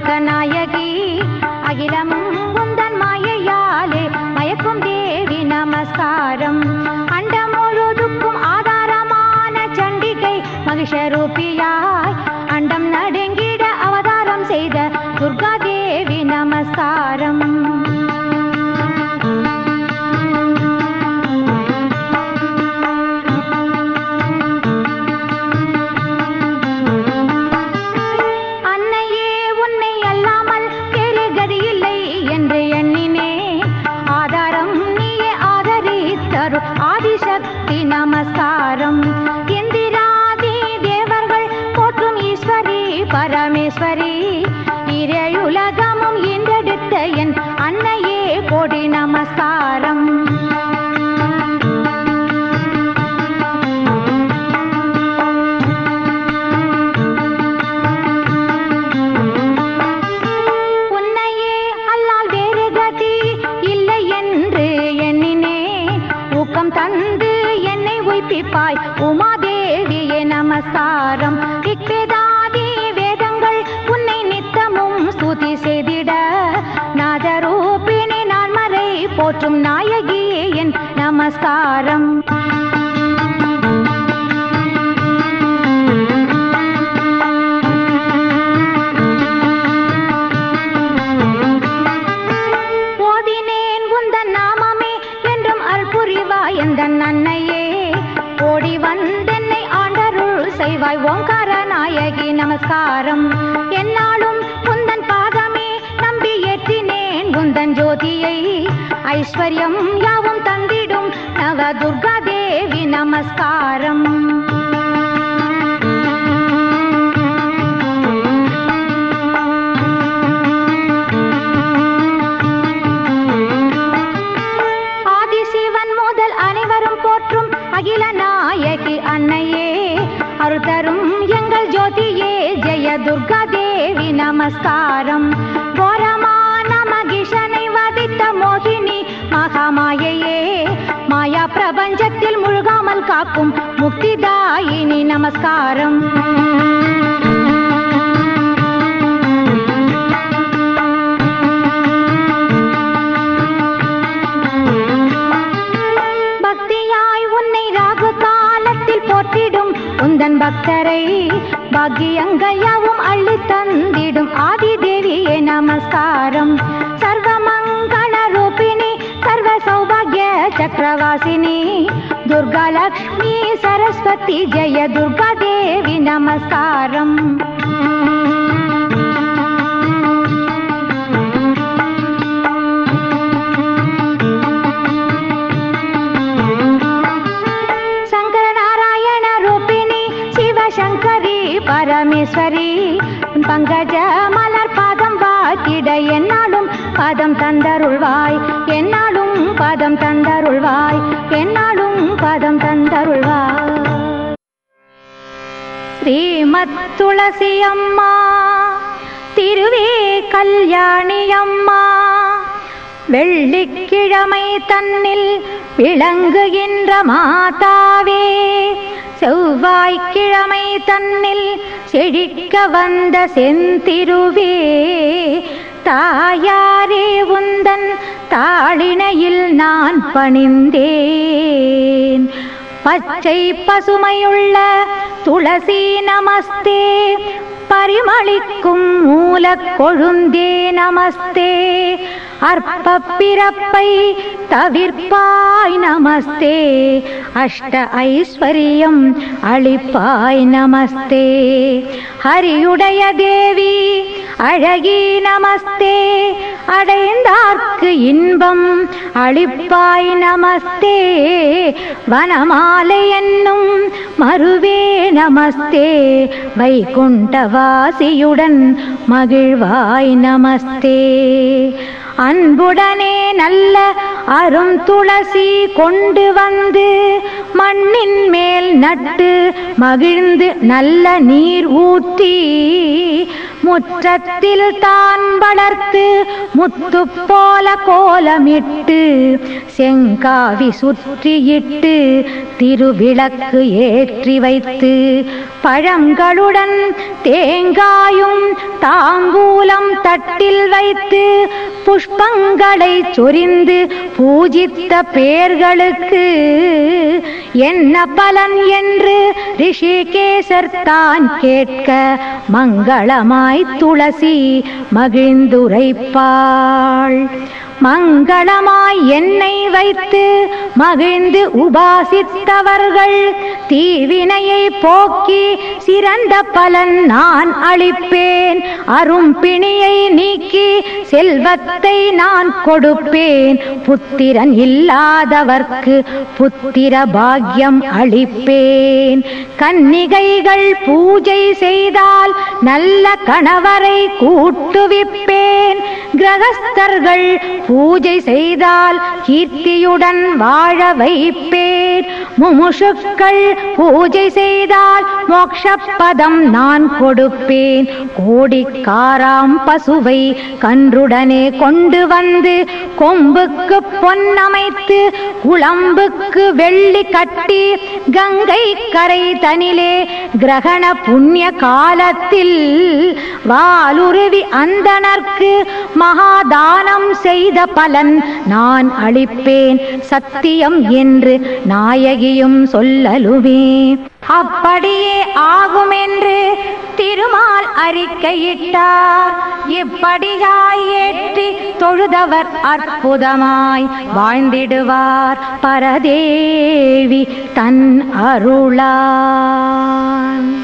லோகநாயகி அகிலம் உந்தன் மாயையாலே மயக்கும் தேவி நமஸ்காரம் அண்டம் முழுதுக்கும் ஆதாரமான சண்டிகை மகிஷரூபியாய் அண்டம் நடுங்கிட அவதாரம் செய்த துர்கா தேவி நமஸ்காரம் அன்னையே உன்னை அல்லாமல் வேறு கதியில்லை என்று எண்ணினே ஆதாரம் நீயே ஆதரித்தரு ஆதிசக்தி நமஸ்காரம் இந்திராதி தேவர்கள் போற்றும் ஈஸ்வரி பரமேஸ்வரி இரையுலகமும் ஈண்டெடுத்த என் அன்னையே கோடி நமஸ்காரம் உன்னையே அல்லால் வேறு கதி இல்லை என்று எண்ணினே ஊக்கம் தந்து என்னை உய்ப்பிப்பாய் உமாதேவியே நமஸ்காரம் இக்வேதாதி வேதங்கள் உன்னை நித்தமும் ஸ்துதி செய்திட நாதரூபிணி நான் மறை போற்றும் நாயகியே என் நமஸ்காரம் ஓதினேன் உந்தன் நாமமே என்றும் அல்புரிவாய் எந்தன் அன்னையே ஓடி வந்தென்னை ஆண்டருள் செய்வாய் ஓங்கார நாயகி நமஸ்காரம் என்னாலும் உந்தன் பாதமே நம்பி ஏற்றினேன் உந்தன் ஜோதியை ஐஸ்வர்யம் யாவும் தந்திடும் நவ துர்கா தேவி நமஸ்காரம் ஆதிசிவன் முதல் அனைவரும் போற்றும் அகில நாயகி அன்னையே அருள் தரும் எங்கள் ஜோதியே ஜெய துர்கா தேவி நமஸ்காரம் கோரமான மகிஷனை வதித்த மோகினி மகாமாயையே மாயா பிரபஞ்சத்தில் முழுகாமல் காக்கும் முக்திதாயினி நமஸ்காரம் பக்தியாய் உன்னை ராகு காலத்தில் போற்றிடும் உந்தன் பக்தரை பாக்கியங்கள் யாவும் அள்ளி தந்திடும் ஆதி தேவியே நமஸ்காரம் சர்வ மங்கள ரூபிணி சர்வ சௌபாகிய சக்கரவாசினி துர்கா லக்ஷ்மி சரஸ்வதி ஜெய துர்கா தேவி நமஸ்காரம் சங்கர நாராயண ரூபிணி சிவசங்கரி பரமேஸ்வரி உன் பங்கஜ மலர் பாதம் வாத்திட என்னாலும் பாதம் தந்தருள்வாய் என்னாலும் பாதம் தந்தருள்வாய் என்னாலும் பாதம் தந்தருள்வாய் ஸ்ரீமத் துளசி அம்மா திருவே கல்யாணி அம்மா வெள்ளிக்கிழமை தன்னில் விளங்குகின்ற மாதாவே செவ்வாய்க்கிழமை தன்னில் செழிக்க வந்த செந்திருவே தாயாரே உந்தன் தாளிணையில் நான் பணிந்தேன் பச்சை பசுமையுள்ள துளசி நமஸ்தே பரிமளிக்கும் மூலக் கொழுந்தே நமஸ்தே அற்ப பிறப்பை தவிர்ப்பாய் நமஸ்தே அஷ்ட ஐஸ்வர்யம் அளிப்பாய் நமஸ்தே ஹரியுடைய தேவி அழகி நமஸ்தே அடைந்தார்க்கு இன்பம் அளிப்பாய் நமஸ்தே வனமாலை என்னும் மறுவே நமஸ்தே வைகுண்டவாசியுடன் மகிழ்வாய் நமஸ்தே அன்புடனே நல்ல அரும் துளசி கொண்டு வந்து மண்ணின் மேல் நட்டு மகிழ்ந்து நல்ல நீர் ஊற்றி முற்றத்தில் தான் வளர்த்து முத்து போல கோலமிட்டு செங்காவி சுற்றியிட்டு திருவிளக்கு ஏற்றி வைத்து பழங்களுடன் தேங்காயும் தாம்பூலம் தட்டில் வைத்து புஷ்பங்களை சொரிந்து பூஜித்த பேர்களுக்கு என்ன பலன் என்று ரிஷிகேசர் தான் கேட்க மங்களமாய் துளசி மகிழ்ந்துரைப்பாள் மங்களமாய் எண்ணெய் வைத்து மகிழ்ந்து உபாசித்தவர்கள் தீவினையை போக்கி சிறந்த பலன் நான் அளிப்பேன் அரும்பிணியை நீக்கி செல்வத்தை நான் கொடுப்பேன் புத்திரன் இல்லாதவர்க்கு புத்திர பாக்கியம் அளிப்பேன் கன்னிகைகள் பூஜை செய்தால் நல்ல கணவரை கூட்டுவிப்பேன் கிரகஸ்தர்கள் பூஜை செய்தால் கீர்த்தியுடன் வாழ வைப்பேன் முமுஷுக்கள் பூஜை செய்தால் மோக்ஷப்பதம் நான் கொடுப்பேன் கோடிக்காராம் பசுவை கன்றுடனே கொண்டு வந்து கொம்புக்கு பொன்னமைத்து குளம்புக்கு வெள்ளி கட்டி கங்கை கரை தனிலே கிரகண புண்ணிய காலத்தில் வாலுருவி அந்தனர்க்கு மகாதானம் செய்த பலன் நான் அளிப்பேன் சத்தியம் என்று நாயகியும் சொல்லலுமே அப்படியே ஆகும் என்று திருமால் அறிக்கையிட்டார் இப்படியாய் ஏற்றி தொழுதவர் அற்புதமாய் வாழ்ந்திடுவார் பரதேவி தன் அருளான்